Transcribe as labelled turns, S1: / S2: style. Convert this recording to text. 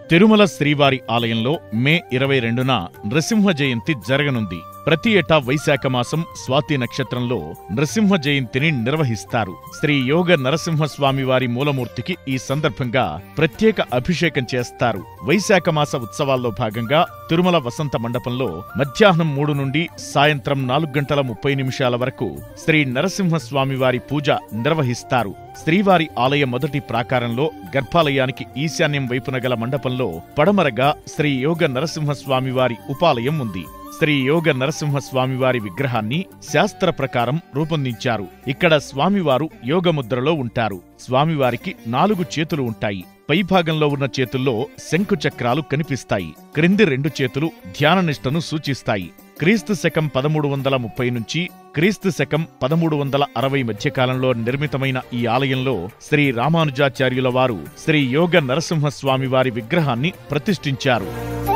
S1: తిరుమల శ్రీవారి ఆలయంలో మే ఇరవై రెండున నృసింహ జయంతి జరగనుంది ప్రతి ఏటా వైశాఖ మాసం స్వాతి నక్షత్రంలో నృసింహ జయంతిని నిర్వహిస్తారు శ్రీ యోగ నరసింహస్వామి వారి మూలమూర్తికి ఈ సందర్భంగా ప్రత్యేక అభిషేకం చేస్తారు వైశాఖ మాస ఉత్సవాల్లో భాగంగా తిరుమల వసంత మండపంలో మధ్యాహ్నం మూడు నుండి సాయంత్రం నాలుగు గంటల ముప్పై నిమిషాల వరకు శ్రీ నరసింహస్వామి వారి పూజ నిర్వహిస్తారు శ్రీవారి ఆలయ మొదటి ప్రాకారంలో గర్భాలయానికి ఈశాన్యం వైపున గల మండపంలో పడమరగా శ్రీ యోగ నరసింహస్వామి వారి ఉపాలయం ఉంది శ్రీ యోగ నరసింహస్వామివారి విగ్రహాన్ని శాస్త్ర ప్రకారం రూపొందించారు ఇక్కడ స్వామివారు యోగముద్రలో ఉంటారు స్వామివారికి నాలుగు చేతులు ఉంటాయి పైభాగంలో ఉన్న చేతుల్లో శంకు చక్రాలు కనిపిస్తాయి క్రింది రెండు చేతులు ధ్యాననిష్టను సూచిస్తాయి క్రీస్తు శకం పదమూడు వందల ముప్పై నుంచి క్రీస్తు శకం పదమూడు వందల అరవై మధ్యకాలంలో నిర్మితమైన ఈ ఆలయంలో శ్రీ రామానుజాచార్యుల వారు శ్రీ యోగ నరసింహస్వామి వారి విగ్రహాన్ని ప్రతిష్ఠించారు